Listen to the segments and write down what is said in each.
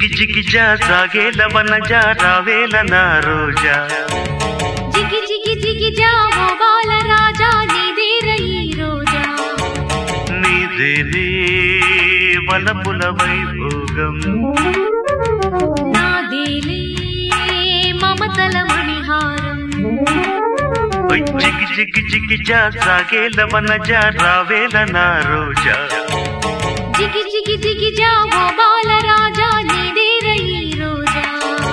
జిగి జిగి జా సాగేల వన జా రావేల నా రోజా జిగి జిగి జిగి జావో బాల రాజా నీదేర ఈ రోజా నీదేనే వలపుల వైభోగం నాదేలే మమతల మణిహారం ఓయ్ జిగి జిగి జిగి జా సాగేల వన జా రావేల నా రోజా జిగి జిగి జిగి జావో బాల రాజా నీదేర ఈ రోజా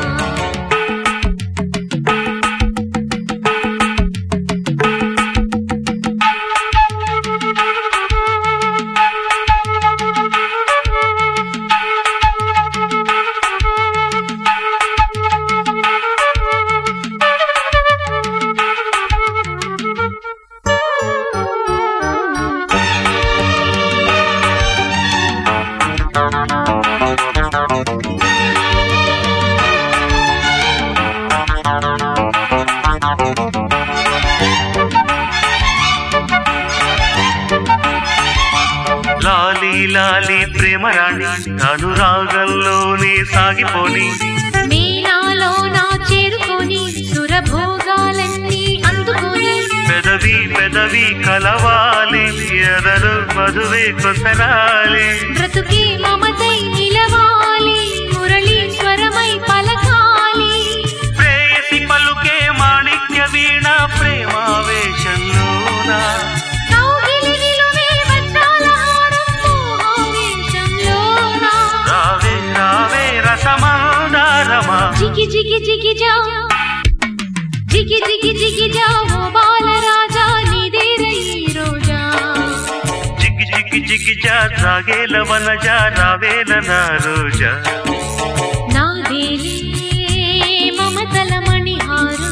లాలి లాలి ప్రేమ రాణి అనురాగంలోనే సాగిపోని మీనాలో నా చేరుకొని సురభోగాలన్నీ అందుకొని పెదవి పెదవి కలవాలి ఎదరు మధువే కొసరాలి బ్రతుకే మమతై నిలవాలి మురళీశ్వరమై పలకాలి ప్రేయసి పలుకే మాణిక్య వీణ ప్రేమావేశంలోన కౌగిలి నిలువే వజ్రాల హారం మోహావేశంలోన. రావే రావే రసమాదారమా జిగి జిగి జిగి జా జిగి జిగి జిగి జా ఓ బాలరాజా నీదేర ఈ రోజా జిగి జిగి జిగి జా సాగేల వన జా రావేల నా రోజా నాదేలే మమతల మణిహారం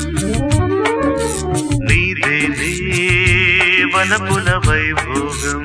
నీదేనే వనపుల వైభోగం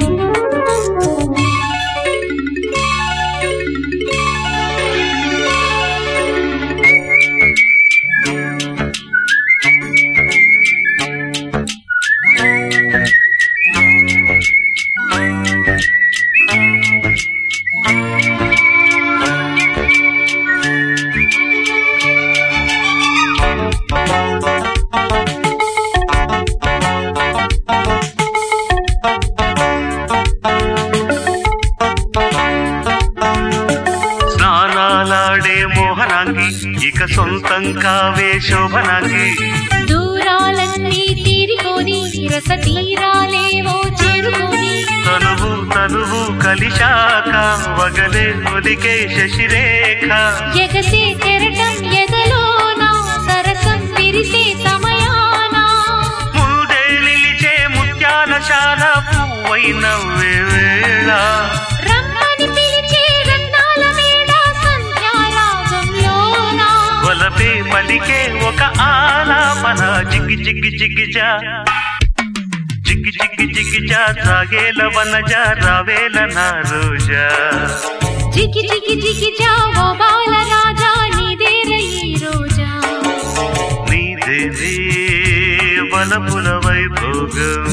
స్నానాలాడే మోహనాంగి ఇక సొంతం కావే శోభనాంగి దూరాలన్నీ తీరికొని రస తీరాలేవో చేరుకొని తనువు తనువు కలిశాక వగలే ఒలికే శశిరేఖ ఎగసే కెరటం ఎదలోన సరసం విరిసే సమయాన ముందే నిలిచే ముత్యాల శాల పువ్వైన వేళ రమ్మని పిలిచే రత్నాల మేడ సంధ్యారాగంలోన వలపే పలికే ఒక ఆలాపన జిగ్గి జిగ్గి జిగ్గి జా జిగ్గి జిగ్గి జిగ్గి జా సాగేల వన జా రావేల నా రోజా జిగి జిగి జిగి జావో బాల రాజా నీదేర ఈ రోజా నీదేనే వలపుల వైభోగం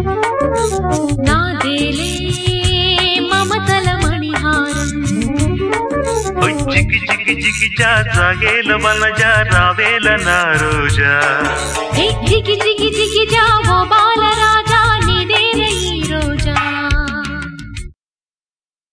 నాదేలే మమతల మణిహారం ఓయ్ జిగ్గి జిగ్గి జిగ్గి జా సాగేల వన జా రావేల నా రోజా జిగి జిగి జిగి జావో బాల రాజా